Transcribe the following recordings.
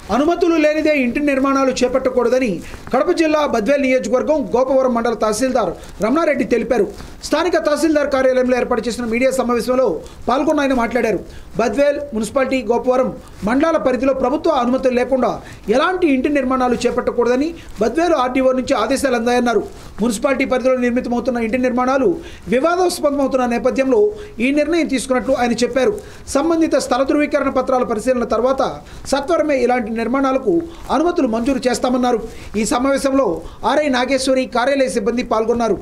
అనుమతులు లేనిదే ఇంటి నిర్మాణాలు చేపట్టకూడదని కడప జిల్లా బద్వేల్ నియోజకవర్గం గోపవరం మండల తహసీల్దార్ రమణారెడ్డి తెలిపారు స్థానిక తహసీల్దార్ కార్యాలయంలో ఏర్పాటు చేసిన మీడియా సమావేశంలో పాల్గొన్న ఆయన మాట్లాడారు బద్వేల్ మున్సిపాలిటీ గోపవరం మండలాల పరిధిలో ప్రభుత్వ అనుమతులు లేకుండా ఎలాంటి ఇంటి నిర్మాణాలు చేపట్టకూడదని బద్వేలు ఆర్డీఓ నుంచి ఆదేశాలు అందాయన్నారు మున్సిపాలిటీ పరిధిలో నిర్మితమవుతున్న ఇంటి నిర్మాణాలు వివాదాస్పదమవుతున్న నేపథ్యంలో ఈ నిర్ణయం తీసుకున్నట్లు ఆయన చెప్పారు సంబంధిత స్థల ధృవీకరణ పత్రాల పరిశీలన తర్వాత సత్వరమే ఇలాంటి నిర్మాణాలకు అనుమతులు మంజూరు చేస్తామన్నారు ఈ సమావేశంలో ఆర్ఐ నాగేశ్వరి కార్యాలయ సిబ్బంది పాల్గొన్నారు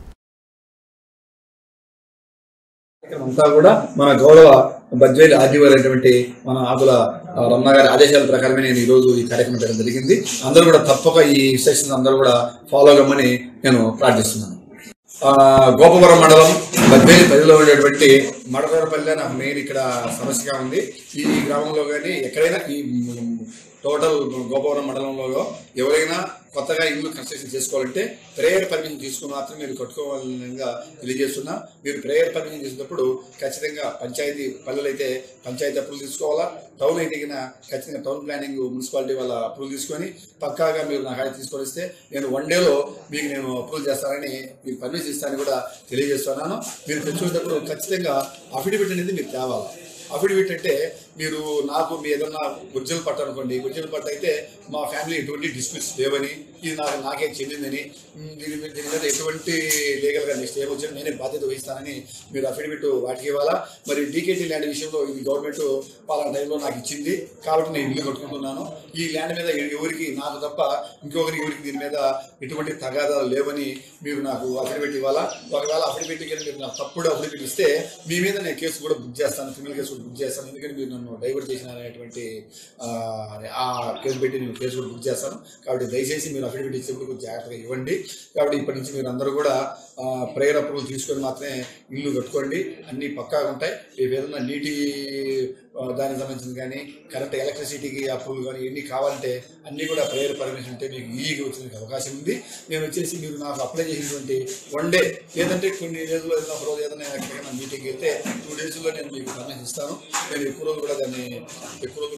అంతా కూడా మన గౌరవ బద్వేలు ఆదివారైనటువంటి మన ఆకుల ఆ, రమణ గారి ఆదేశాల ప్రకారమే నేను ఈ రోజు ఈ కార్యక్రమం చేయడం జరిగింది అందరూ కూడా తప్పక ఈ సెక్షన్స్ అందరూ కూడా ఫాలో కమ్మని నేను ప్రార్థిస్తున్నాను ఆ, గోపవరం మండలం బద్వేలి పరిధిలో ఉండేటువంటి మడకరపల్లి నాకు మెయిన్ ఇక్కడ సమస్యగా ఉంది ఈ గ్రామంలో కానీ ఎక్కడైనా ఈ టోటల్ గోపవరం మండలంలో ఎవరైనా కొత్తగా ఇల్లు కన్స్ట్రక్షన్ చేసుకోవాలంటే ప్రేయర్ పర్మిషన్ తీసుకుని మాత్రం మీరు కట్టుకోవాలనిగా తెలియజేస్తున్నా మీరు ప్రేయర్ పర్మిషన్ చేసినప్పుడు ఖచ్చితంగా పంచాయతీ పల్లెలు అయితే పంచాయతీ అప్రూవల్ తీసుకోవాలా టౌన్ అయితే గిన ఖచ్చితంగా టౌన్ ప్లానింగ్ మున్సిపాలిటీ వాళ్ళ అప్రూవల్ తీసుకొని పక్కాగా మీరు నాకు ఆయన తీసుకొని వస్తే నేను వన్ డేలో మీకు నేను అప్రూవల్ చేస్తానని మీకు పర్మిషన్ ఇస్తానని కూడా తెలియజేస్తున్నాను మీరు తెచ్చుకునేటప్పుడు ఖచ్చితంగా అఫిడవిట్ అనేది మీరు తేవాలి అఫిడవిట్ అంటే మీరు నాకు మీ ఏదన్నా గుర్జల పట్ట అనుకోండి గుర్జల పట్ట అయితే మా ఫ్యామిలీ ఎటువంటి డిస్ప్యూట్స్ లేవని ఇది నాకు నాకే చెందిందని ఉమ్, దీని మీద దీని మీద ఎటువంటి లీగల్గా నెక్స్ట్ ఏమొచ్చినా నేనే బాధ్యత వహిస్తానని మీరు అఫిడవిట్ వాటికి ఇవ్వాలా మరి డీకేటీ ల్యాండ్ విషయంలో ఇది గవర్నమెంట్ పలానా టైంలో నాకు ఇచ్చింది కాబట్టి నేను ఇల్లు కట్టుకుంటున్నాను ఈ ల్యాండ్ మీద ఎవరికి నాకు తప్ప ఇంకొకరికి ఎవరికి దీని మీద ఎటువంటి తగాదాలు లేవని మీరు నాకు అఫిడవిట్ ఇవ్వాలా ఒకవేళ అఫిడవిట్ కింద మీరు నాకు తప్పుడు అఫిడవిట్ ఇస్తే మీ మీద నేను కేసు కూడా బుక్ చేస్తాను క్రిమినల్ కేసు కూడా బుక్ చేస్తాను ఎందుకంటే మీరు నన్ను డైవర్ట్ చేసిన అనేటువంటి ఆ, ఆ కేసు పెట్టి నేను కేసు కూడా బుక్ చేస్తాను కాబట్టి దయచేసి మీరు అఫిడవిట్ ఇచ్చేప్పుడు కొంచెం జాగ్రత్తగా ఇవ్వండి కాబట్టి ఇప్పటి నుంచి మీరు అందరూ కూడా ప్రేయర్ అప్రూవల్ తీసుకొని మాత్రమే ఇల్లు కట్టుకోండి అన్నీ పక్కాగా ఉంటాయి రేపు ఏదైనా నీటి ఆ, దానికి సంబంధించింది కానీ కరెంట్ ఎలక్ట్రిసిటీకి అప్రూవల్ కానీ ఇవన్నీ కావాలంటే అన్నీ కూడా ప్రేయర్ పర్మిషన్ ఉంటే మీకు ఈజీగా వచ్చేందుకు అవకాశం ఉంది నేను వచ్చేసి మీరు నాకు అప్లై చేసినటువంటి వన్ డే లేదంటే కొన్ని రోజుల్లో ఏదైనా ఒక రోజు ఏదైనా ఎక్కడికైనా మీటింగ్కి వెళ్తే టూ డేస్లో నేను మీకు పర్మిషన్ ఇస్తాను నేను ఎక్కువ రోజులు కూడా దాన్ని ఎక్కువ రోజులు